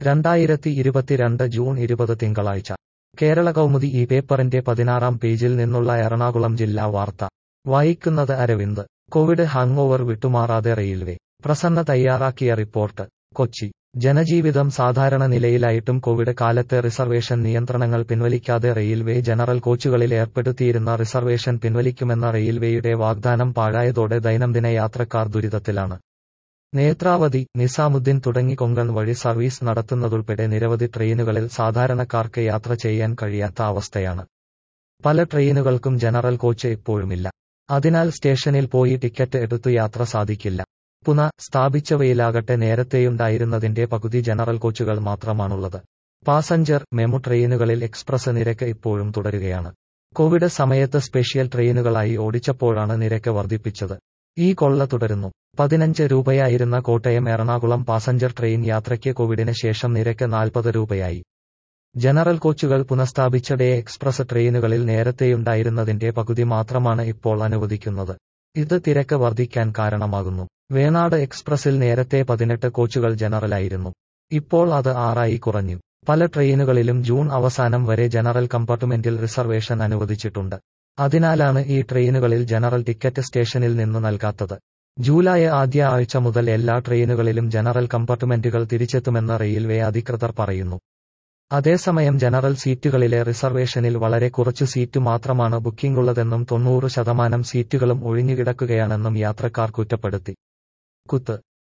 രണ്ടായിരത്തി ഇരുപത്തിരണ്ട് ജൂൺ ഇരുപത് തിങ്കളാഴ്ച കേരള കൗമുദി ഈ പേപ്പറിന്റെ പതിനാറാം പേജിൽ നിന്നുള്ള എറണാകുളം ജില്ലാ വാർത്ത വായിക്കുന്നത് അരവിന്ദ് കോവിഡ് ഹാങ്ങോവർ വിട്ടുമാറാതെ റെയിൽവേ പ്രസന്ന തയ്യാറാക്കിയ റിപ്പോർട്ട് കൊച്ചി ജനജീവിതം സാധാരണ നിലയിലായിട്ടും കോവിഡ് കാലത്തെ റിസർവേഷൻ നിയന്ത്രണങ്ങൾ പിൻവലിക്കാതെ റെയിൽവേ ജനറൽ കോച്ചുകളിൽ ഏർപ്പെടുത്തിയിരുന്ന റിസർവേഷൻ പിൻവലിക്കുമെന്ന റെയിൽവേയുടെ വാഗ്ദാനം പാഴായതോടെ ദൈനംദിന യാത്രക്കാർ ദുരിതത്തിലാണ് നേത്രാവതി നിസാമുദ്ദീൻ തുടങ്ങി കൊങ്കൺ വഴി സർവീസ് നടത്തുന്നതുൾപ്പെടെ നിരവധി ട്രെയിനുകളിൽ സാധാരണക്കാർക്ക് യാത്ര ചെയ്യാൻ കഴിയാത്ത അവസ്ഥയാണ് പല ട്രെയിനുകൾക്കും ജനറൽ കോച്ച് ഇപ്പോഴുമില്ല അതിനാൽ സ്റ്റേഷനിൽ പോയി ടിക്കറ്റ് എടുത്തു യാത്ര സാധിക്കില്ല പുന സ്ഥാപിച്ചവയിലാകട്ടെ നേരത്തെയുണ്ടായിരുന്നതിന്റെ പകുതി ജനറൽ കോച്ചുകൾ മാത്രമാണുള്ളത് പാസഞ്ചർ മെമു ട്രെയിനുകളിൽ എക്സ്പ്രസ് നിരക്ക് ഇപ്പോഴും തുടരുകയാണ് കോവിഡ് സമയത്ത് സ്പെഷ്യൽ ട്രെയിനുകളായി ഓടിച്ചപ്പോഴാണ് നിരക്ക് വർദ്ധിപ്പിച്ചത് ഈ കൊള്ള തുടരുന്നു പതിനഞ്ച് രൂപയായിരുന്ന കോട്ടയം എറണാകുളം പാസഞ്ചർ ട്രെയിൻ യാത്രയ്ക്ക് കോവിഡിന് ശേഷം നിരക്ക് നാൽപ്പത് രൂപയായി ജനറൽ കോച്ചുകൾ പുനഃസ്ഥാപിച്ച ഡേ എക്സ്പ്രസ് ട്രെയിനുകളിൽ നേരത്തെയുണ്ടായിരുന്നതിന്റെ പകുതി മാത്രമാണ് ഇപ്പോൾ അനുവദിക്കുന്നത് ഇത് തിരക്ക് വർദ്ധിക്കാൻ കാരണമാകുന്നു വേണാട് എക്സ്പ്രസിൽ നേരത്തെ പതിനെട്ട് കോച്ചുകൾ ജനറലായിരുന്നു ഇപ്പോൾ അത് ആറായി കുറഞ്ഞു പല ട്രെയിനുകളിലും ജൂൺ അവസാനം വരെ ജനറൽ കമ്പാർട്ട്മെന്റിൽ റിസർവേഷൻ അനുവദിച്ചിട്ടുണ്ട് അതിനാലാണ് ഈ ട്രെയിനുകളിൽ ജനറൽ ടിക്കറ്റ് സ്റ്റേഷനിൽ നിന്ന് നൽകാത്തത് ജൂലൈ ആദ്യ ആഴ്ച മുതൽ എല്ലാ ട്രെയിനുകളിലും ജനറൽ കമ്പാർട്ട്മെന്റുകൾ തിരിച്ചെത്തുമെന്ന് റെയിൽവേ അധികൃതർ പറയുന്നു അതേസമയം ജനറൽ സീറ്റുകളിലെ റിസർവേഷനിൽ വളരെ കുറച്ചു സീറ്റ് മാത്രമാണ് ബുക്കിംഗുള്ളതെന്നും തൊണ്ണൂറ് ശതമാനം സീറ്റുകളും ഒഴിഞ്ഞുകിടക്കുകയാണെന്നും യാത്രക്കാർ കുറ്റപ്പെടുത്തി കുത്ത്